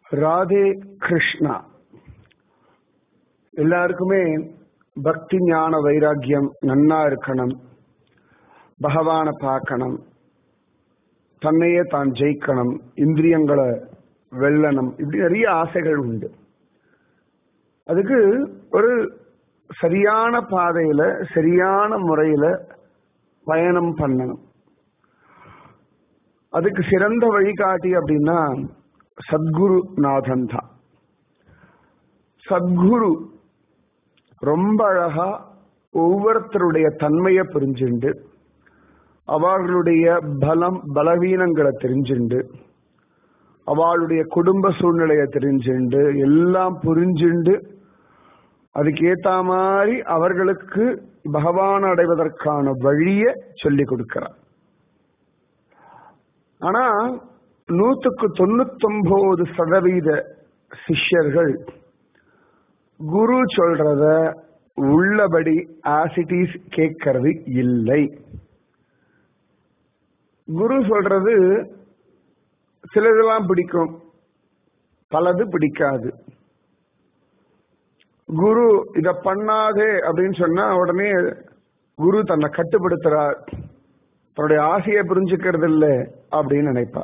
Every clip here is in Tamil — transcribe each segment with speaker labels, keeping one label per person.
Speaker 1: ராதே கிருஷ்ணா எல்லாருக்குமே பக்தி ஞான வைராக்கியம் நன்னா இருக்கணும் பகவானை பார்க்கணும் தன்னையே தான் ஜெயிக்கணும் இந்திரியங்களை வெல்லணும் இப்படி நிறைய ஆசைகள் உண்டு அதுக்கு ஒரு சரியான பாதையில சரியான முறையில பயணம் பண்ணணும் அதுக்கு சிறந்த வழிகாட்டி அப்படின்னா சத்குரு நாதன் தான் சத்குரு ரொம்ப அழகா ஒவ்வொருத்தருடைய தன்மையை புரிஞ்சுண்டு அவர்களுடைய பலம் பலவீனங்களை தெரிஞ்சுண்டு அவளுடைய குடும்ப சூழ்நிலையை தெரிஞ்சுண்டு எல்லாம் புரிஞ்சுண்டு அதுக்கு ஏத்த மாதிரி அவர்களுக்கு பகவான் அடைவதற்கான வழியை சொல்லி கொடுக்கிறார் ஆனா நூத்துக்கு தொண்ணூத்தொன்பது சதவீத சிஷ்யர்கள் குரு சொல்றத உள்ளபடி ஆசிட்டிஸ் கேட்கறது இல்லை குரு சொல்றது சிலதெல்லாம் பிடிக்கும் பலது பிடிக்காது குரு இத பண்ணாதே அப்படின்னு சொன்னா உடனே குரு தன்னை கட்டுப்படுத்துறார் தன்னுடைய ஆசையை புரிஞ்சுக்கிறது இல்லை அப்படின்னு நினைப்பா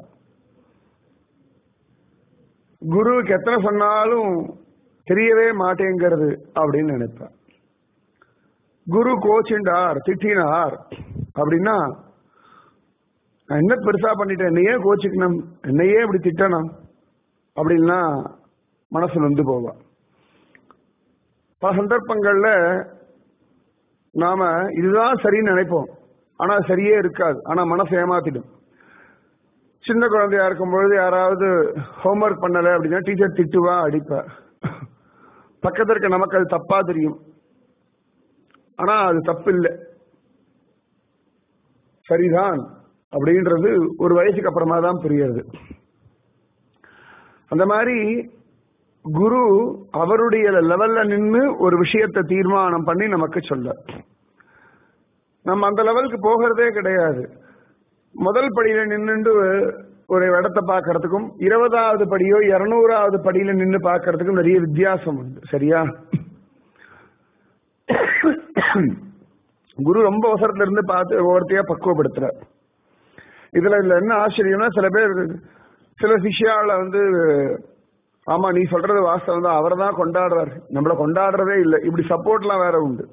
Speaker 1: குருவுக்கு எத்தனை சொன்னாலும் தெரியவே மாட்டேங்கிறது அப்படின்னு நினைப்பா குரு கோச்சிண்டார் திட்டினார் அப்படின்னா நான் என்ன பெருசா பண்ணிட்டேன் என்னையே கோச்சிக்கணும் என்னையே இப்படி திட்டணும் அப்படின்னா மனசு நொந்து போவா பல சந்தர்ப்பங்கள்ல நாம இதுதான் சரின்னு நினைப்போம் ஆனா சரியே இருக்காது ஆனா மனசு ஏமாத்திடும் சின்ன குழந்தையா இருக்கும் பொழுது யாராவது ஹோம்ஒர்க் பண்ணல அப்படின்னா டீச்சர் திட்டுவா அடிப்பா பக்கத்துல இருக்க நமக்கு அது தப்பா தெரியும் ஆனா அது தப்பு இல்லை சரிதான் அப்படின்றது ஒரு வயசுக்கு அப்புறமா தான் புரியுது அந்த மாதிரி குரு அவருடைய லெவல்ல நின்று ஒரு விஷயத்தை தீர்மானம் பண்ணி நமக்கு சொல்ல நம்ம அந்த லெவலுக்கு போகிறதே கிடையாது முதல் படியில நின்றுண்டு ஒரு இடத்தை பார்க்கறதுக்கும் இருபதாவது படியோ இருநூறாவது படியில நின்று பார்க்கறதுக்கும் நிறைய வித்தியாசம் உண்டு சரியா குரு ரொம்ப அவசரத்துல இருந்து பார்த்து ஒவ்வொருத்தையா பக்குவப்படுத்துறார் இதுல இதுல என்ன ஆச்சரியம்னா சில பேர் சில சிஷ்யால வந்து ஆமா நீ சொல்றது வாஸ்தவம் தான் அவரை தான் கொண்டாடுறாரு நம்மள கொண்டாடுறதே இல்லை இப்படி சப்போர்ட்லாம் வேற உண்டு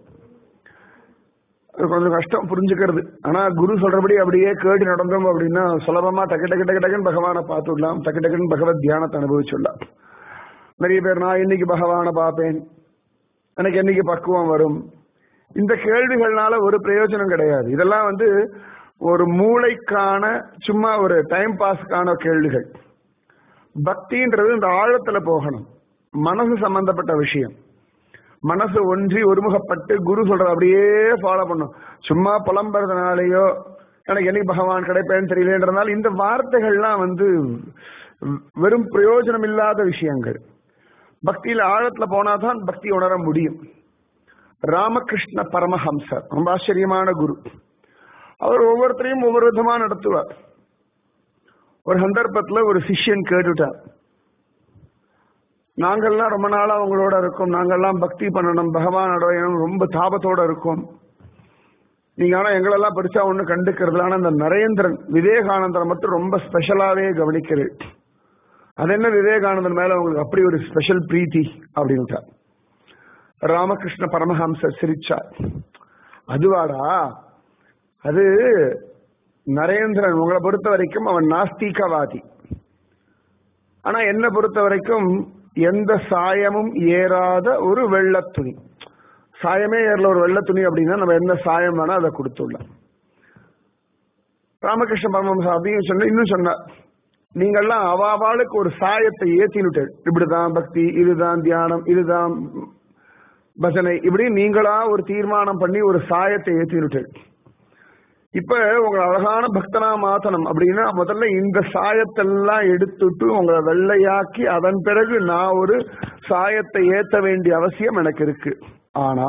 Speaker 1: அது கொஞ்சம் கஷ்டம் புரிஞ்சுக்கிறது ஆனா குரு சொல்றபடி அப்படியே கேட்டு நடந்தோம் அப்படின்னா சுலபமா டக்கு டக்கு டக்கு டக்குன்னு பகவானை பார்த்து விடலாம் டக்கு டக்குன்னு பகவத் தியானத்தை அனுபவிச்சுடலாம் நிறைய பேர் நான் இன்னைக்கு பகவானை பார்ப்பேன் எனக்கு என்னைக்கு பக்குவம் வரும் இந்த கேள்விகள்னால ஒரு பிரயோஜனம் கிடையாது இதெல்லாம் வந்து ஒரு மூளைக்கான சும்மா ஒரு டைம் பாஸ்க்கான கேள்விகள் பக்தின்றது இந்த ஆழத்துல போகணும் மனசு சம்பந்தப்பட்ட விஷயம் மனசு ஒன்றி ஒருமுகப்பட்டு குரு சொல்ற அப்படியே ஃபாலோ பண்ணும் சும்மா புலம்புறதுனாலயோ எனக்கு என்னைக்கு பகவான் கிடைப்பேன்னு தெரியலன்றதுனால இந்த வார்த்தைகள்லாம் வந்து வெறும் பிரயோஜனம் இல்லாத விஷயங்கள் பக்தியில ஆழத்துல போனாதான் பக்தி உணர முடியும் ராமகிருஷ்ண பரமஹம்சர் ரொம்ப ஆச்சரியமான குரு அவர் ஒவ்வொருத்தரையும் ஒவ்வொரு விதமா நடத்துவார் ஒரு சந்தர்ப்பத்துல ஒரு சிஷ்யன் கேட்டுட்டார் நாங்கள்லாம் ரொம்ப நாளா அவங்களோட இருக்கோம் நாங்கள்லாம் பக்தி பண்ணணும் பகவான் அடையணும் ரொம்ப தாபத்தோட இருக்கோம் நீங்க ஆனா எங்களெல்லாம் பெருசா ஒண்ணு கண்டுக்கிறது ஆனா இந்த நரேந்திரன் விவேகானந்தரை மட்டும் ரொம்ப ஸ்பெஷலாவே கவனிக்கிறேன் அது என்ன விவேகானந்தன் மேல உங்களுக்கு அப்படி ஒரு ஸ்பெஷல் பிரீத்தி அப்படின்ட்டார் ராமகிருஷ்ண பரமஹம்சர் சிரிச்சார் அதுவாடா அது நரேந்திரன் உங்களை பொறுத்த வரைக்கும் அவன் நாஸ்திகவாதி ஆனா என்ன பொறுத்த வரைக்கும் எந்த சாயமும் ஏறாத ஒரு வெள்ள துணி சாயமே ஏறல ஒரு வெள்ள துணி அப்படின்னா நம்ம எந்த சாயம் வேணா அதை கொடுத்துடலாம் ராமகிருஷ்ண பரமஹம்சர் அதையும் சொன்ன இன்னும் சொன்னார் நீங்கள்லாம் அவாவாளுக்கு ஒரு சாயத்தை ஏத்தினுட்டு இப்படிதான் பக்தி இதுதான் தியானம் இதுதான் பஜனை இப்படி நீங்களா ஒரு தீர்மானம் பண்ணி ஒரு சாயத்தை ஏத்தினுட்டு இப்ப உங்களை அழகான பக்தனா மாத்தணும் அப்படின்னா முதல்ல இந்த சாயத்தெல்லாம் எடுத்துட்டு உங்களை வெள்ளையாக்கி அதன் பிறகு நான் ஒரு சாயத்தை ஏத்த வேண்டிய அவசியம் எனக்கு இருக்கு ஆனா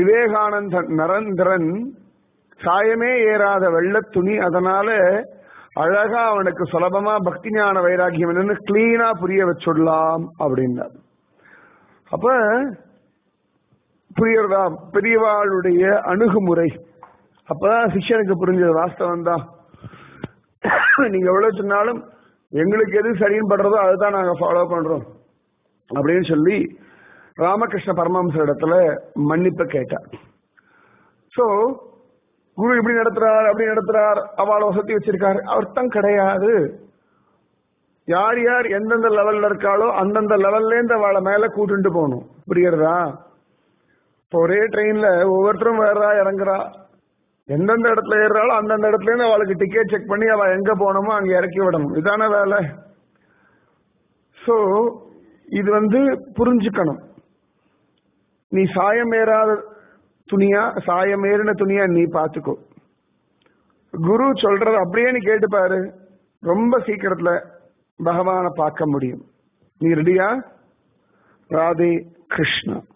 Speaker 1: விவேகானந்தன் நரேந்திரன் சாயமே ஏறாத வெள்ளத் துணி அதனால அழகா அவனுக்கு சுலபமா பக்தி ஞான வைராக்கியம் என்னன்னு கிளீனா புரிய வச்சுடலாம் அப்படின்னார் அப்ப புரியறதா பெரியவாளுடைய அணுகுமுறை அப்பதான் சிஷ்யனுக்கு புரிஞ்சது வாஸ்தவம் தான் நீங்க எவ்வளவு சொன்னாலும் எங்களுக்கு எது சரின்னு படுறதோ அதுதான் நாங்க ஃபாலோ பண்றோம் அப்படின்னு சொல்லி ராமகிருஷ்ண பரமஹம்சர் இடத்துல மன்னிப்பு கேட்டார் சோ குரு இப்படி நடத்துறார் அப்படி நடத்துறார் அவளை வசதி வச்சிருக்காரு அர்த்தம் கிடையாது யார் யார் எந்தெந்த லெவல்ல இருக்காளோ அந்தந்த லெவல்ல இருந்து அவளை மேல கூட்டிட்டு போகணும் புரியுறதா இப்போ ஒரே ட்ரெயின்ல ஒவ்வொருத்தரும் வேறா இறங்குறா எந்தெந்த இடத்துல ஏறுறாளோ அந்தந்த இடத்துல இருந்து அவளுக்கு டிக்கெட் செக் பண்ணி அவ எங்க போகணுமோ அங்க இறக்கி விடணும் இதான வேலை சோ இது வந்து புரிஞ்சுக்கணும் நீ சாயம் ஏறாத துணியா சாயம் ஏறின துணியா நீ பாத்துக்கோ குரு சொல்றது அப்படியே நீ கேட்டு பாரு ரொம்ப சீக்கிரத்துல பகவானை பார்க்க முடியும் நீ ரெடியா ராதே கிருஷ்ணா